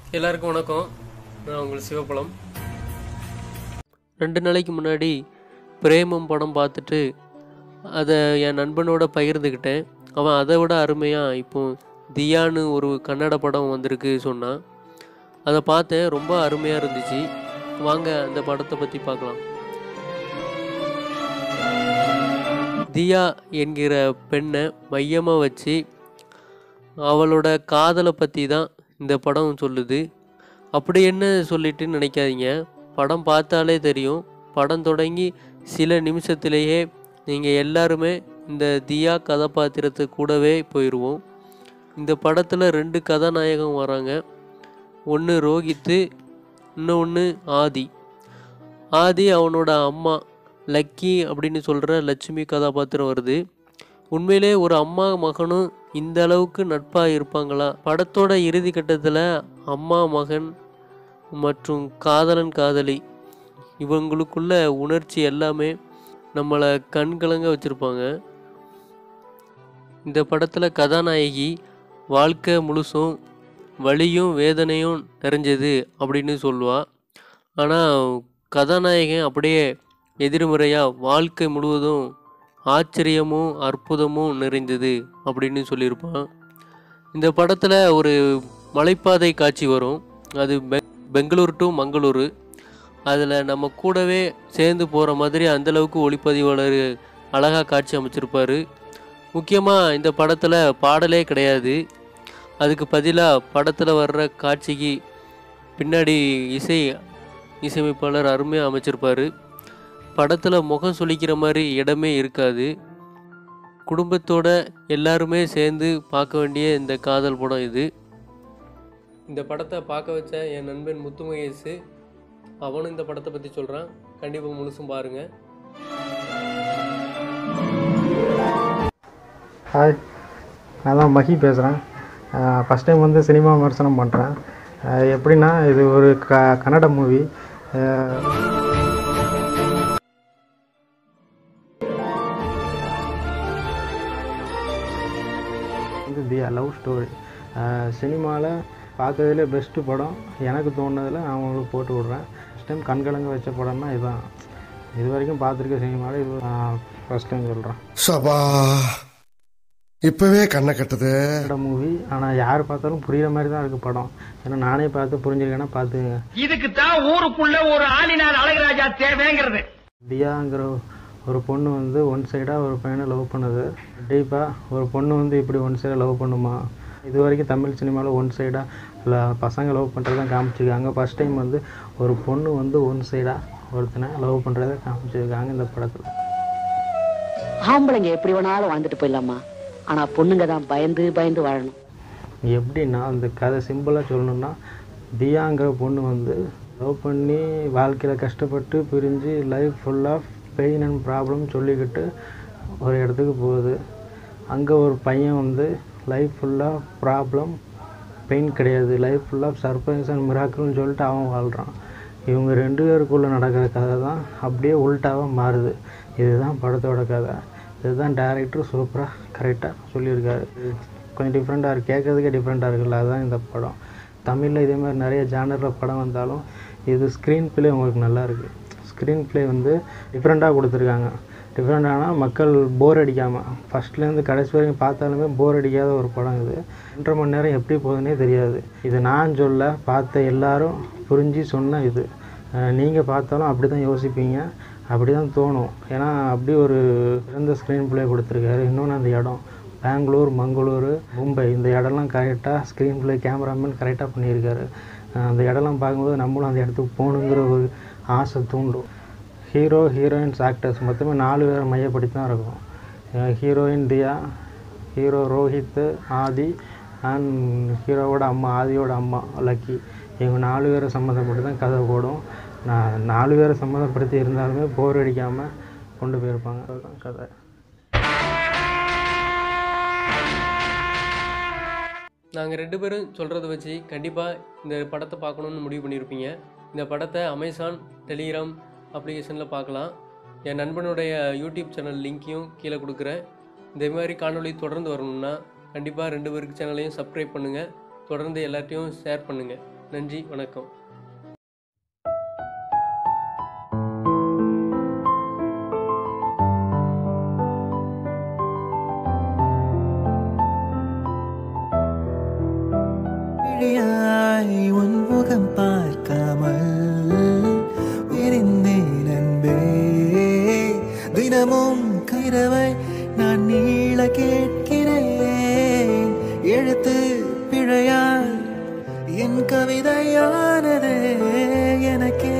எல்லாருக்கும் வணக்கம் நான் உங்கள் சிவப்பழம் ரெண்டு நாளைக்கு முன்னாடி பிரேமம் படம் பார்த்துட்டு அதை என் நண்பனோட பகிர்ந்துக்கிட்டேன் அவன் அதை விட அருமையாக இப்போ தியான்னு ஒரு கன்னட படம் வந்திருக்கு சொன்னான் அதை பார்த்தேன் ரொம்ப அருமையாக இருந்துச்சு வாங்க அந்த படத்தை பற்றி பார்க்கலாம் தியா என்கிற பெண்ணை மையமாக வச்சு அவளோட காதலை பற்றி தான் இந்த படம் சொல்லுது அப்படி என்ன சொல்லிட்டு நினைக்காதீங்க படம் பார்த்தாலே தெரியும் படம் தொடங்கி சில நிமிஷத்திலேயே நீங்கள் எல்லாருமே இந்த தியா கதாபாத்திரத்து கூடவே போயிடுவோம் இந்த படத்தில் ரெண்டு கதாநாயகம் வராங்க ஒன்று ரோஹித்து இன்னொன்று ஆதி ஆதி அவனோட அம்மா லக்கி அப்படின்னு சொல்கிற லட்சுமி கதாபாத்திரம் வருது உண்மையிலே ஒரு அம்மா மகனும் இந்த அளவுக்கு நட்பாக இருப்பாங்களா படத்தோட இறுதி கட்டத்தில் அம்மா மகன் மற்றும் காதலன் காதலி இவங்களுக்குள்ள உணர்ச்சி எல்லாமே நம்மளை கண்கலங்க வச்சுருப்பாங்க இந்த படத்தில் கதாநாயகி வாழ்க்கை முழுசும் வலியும் வேதனையும் நிறைஞ்சது அப்படின்னு சொல்லுவா ஆனால் கதாநாயகன் அப்படியே எதிர்மறையாக வாழ்க்கை முழுவதும் ஆச்சரியமும் அற்புதமும் நிறைந்தது அப்படின்னு சொல்லியிருப்பான் இந்த படத்தில் ஒரு மலைப்பாதை காட்சி வரும் அது பெ பெங்களூர் டு மங்களூரு அதில் நம்ம கூடவே சேர்ந்து போகிற மாதிரி அந்தளவுக்கு ஒளிப்பதிவாளர் அழகாக காட்சி அமைச்சிருப்பார் முக்கியமாக இந்த படத்தில் பாடலே கிடையாது அதுக்கு பதிலாக படத்தில் வர்ற காட்சிக்கு பின்னாடி இசை இசையமைப்பாளர் அருமையாக அமைச்சிருப்பார் படத்தில் முகம் சுளிக்கிற மாதிரி இடமே இருக்காது குடும்பத்தோட எல்லாருமே சேர்ந்து பார்க்க வேண்டிய இந்த காதல் படம் இது இந்த படத்தை பார்க்க வச்ச என் நண்பன் முத்துமகேஷ் அவனும் இந்த படத்தை பற்றி சொல்கிறான் கண்டிப்பாக முழுசும் பாருங்கள் ஹாய் நான் தான் மஹி பேசுகிறேன் ஃபஸ்ட் டைம் வந்து சினிமா விமர்சனம் பண்ணுறேன் எப்படின்னா இது ஒரு க கன்னட மூவி வந்து தி லவ் ஸ்டோரி சினிமாவில் பார்க்கறதுல பெஸ்ட்டு படம் எனக்கு தோணுனதில் நான் உங்களுக்கு போட்டு விட்றேன் ஃபஸ்ட் டைம் கண்கலங்க வச்ச படம்னா இதுதான் இது வரைக்கும் பார்த்துருக்க சினிமாவில் இது ஃபஸ்ட் டைம் சொல்கிறேன் சபா இப்பவே கண்ணை கட்டுது கன்னட மூவி ஆனால் யார் பார்த்தாலும் புரியுற மாதிரி தான் இருக்குது படம் ஏன்னா நானே பார்த்து புரிஞ்சுருக்கேன்னா பார்த்துங்க இதுக்கு தான் ஊருக்குள்ள ஒரு ஆளினால் அழகராஜா தேவைங்கிறது தியாங்கிற ஒரு பொண்ணு வந்து ஒன் சைடாக ஒரு பையனை லவ் பண்ணுது டீப்பாக ஒரு பொண்ணு வந்து இப்படி ஒன் சைடாக லவ் பண்ணுமா இது வரைக்கும் தமிழ் சினிமாவில் ஒன் சைடாக இல்லை பசங்க லவ் பண்ணுறது தான் காமிச்சிருக்காங்க ஃபஸ்ட் டைம் வந்து ஒரு பொண்ணு வந்து ஒன் சைடாக ஒருத்தனை லவ் பண்ணுறதை காமிச்சிருக்காங்க இந்த படத்தில் ஆம்பளைங்க எப்படி வேணாலும் வாழ்ந்துட்டு போயிடலாமா ஆனா பொண்ணுங்க தான் பயந்து பயந்து வாழணும் எப்படின்னா அந்த கதை சிம்பிளாக சொல்லணும்னா தியாங்கிற பொண்ணு வந்து லவ் பண்ணி வாழ்க்கையில் கஷ்டப்பட்டு பிரிஞ்சு லைஃப் ஃபுல்லாக பெயின் அண்ட் ப்ராப்ளம் சொல்லிக்கிட்டு ஒரு இடத்துக்கு போகுது அங்கே ஒரு பையன் வந்து லைஃப் ஃபுல்லாக ப்ராப்ளம் பெயின் கிடையாது லைஃப் ஃபுல்லாக சர்ப்ரைஸ் அண்ட் மிராக்கிள்னு சொல்லிட்டு அவன் வாழ்கிறான் இவங்க ரெண்டு பேருக்குள்ளே நடக்கிற கதை தான் அப்படியே உல்ட்டாவாக மாறுது இதுதான் படத்தோட கதை இதுதான் டேரக்டர் சூப்பராக கரெக்டாக சொல்லியிருக்காரு கொஞ்சம் டிஃப்ரெண்ட்டாக இருக்குது கேட்கறதுக்கே டிஃப்ரெண்ட்டாக இருக்குல்ல அதுதான் இந்த படம் தமிழில் இதே மாதிரி நிறைய ஜானரில் படம் வந்தாலும் இது ஸ்க்ரீன் ப்ளே உங்களுக்கு நல்லா இருக்குது ஸ்க்ரீன் ப்ளே வந்து டிஃப்ரெண்ட்டாக கொடுத்துருக்காங்க டிஃப்ரெண்ட்டானா மக்கள் போர் அடிக்காமல் ஃபஸ்ட்லேருந்து கடைசி வரைக்கும் பார்த்தாலுமே போர் அடிக்காத ஒரு படம் இது ரெண்டரை மணி நேரம் எப்படி போகுதுன்னே தெரியாது இது நான் சொல்ல பார்த்த எல்லாரும் புரிஞ்சு சொன்ன இது நீங்கள் பார்த்தாலும் அப்படி தான் யோசிப்பீங்க அப்படி தான் தோணும் ஏன்னா அப்படி ஒரு சிறந்த ஸ்க்ரீன் ப்ளே கொடுத்துருக்காரு இன்னொன்று அந்த இடம் பெங்களூர் மங்களூர் மும்பை இந்த இடம்லாம் கரெக்டாக ஸ்க்ரீன் ப்ளே கேமராமேன் கரெக்டாக பண்ணியிருக்காரு அஹ் அந்த இடம்லாம் பார்க்கும்போது நம்மளும் அந்த இடத்துக்கு போகணுங்கிற ஒரு ஆசை தூண்டும் ஹீரோ ஹீரோயின்ஸ் ஆக்டர்ஸ் மொத்தமே நாலு பேரை மையப்படுத்தி தான் இருக்கும் heroine Diya hero Rohit Aadhi and ஹீரோவோட அம்மா ஆதியோட அம்மா லக்கி இவங்க நாலு பேரை சம்மந்தப்பட்டு தான் கதை ஓடும் நான் நாலு பேரை சம்மந்தப்படுத்தி இருந்தாலுமே போர் அடிக்காமல் கொண்டு போயிருப்பாங்க அதுதான் கதை நாங்கள் ரெண்டு பேரும் சொல்கிறத வச்சு கண்டிப்பாக இந்த படத்தை பார்க்கணுன்னு முடிவு பண்ணியிருப்பீங்க இந்த படத்தை அமேசான் டெலிகிராம் அப்ளிகேஷனில் பார்க்கலாம் என் நண்பனுடைய யூடியூப் சேனல் லிங்க்கையும் கீழே கொடுக்குறேன் இதே மாதிரி காணொளி தொடர்ந்து வரணும்னா கண்டிப்பாக ரெண்டு பேருக்கு சேனலையும் சப்ஸ்கிரைப் பண்ணுங்கள் தொடர்ந்து எல்லாத்தையும் ஷேர் பண்ணுங்கள் நன்றி வணக்கம் விழியாய் உன் முகம் பார்க்காமல் விரிந்தேன் அன்பே தினமும் கயிறவை நான் நீள கேட்கிறேன் எழுத்து பிழையால் என் கவிதையானதே எனக்கே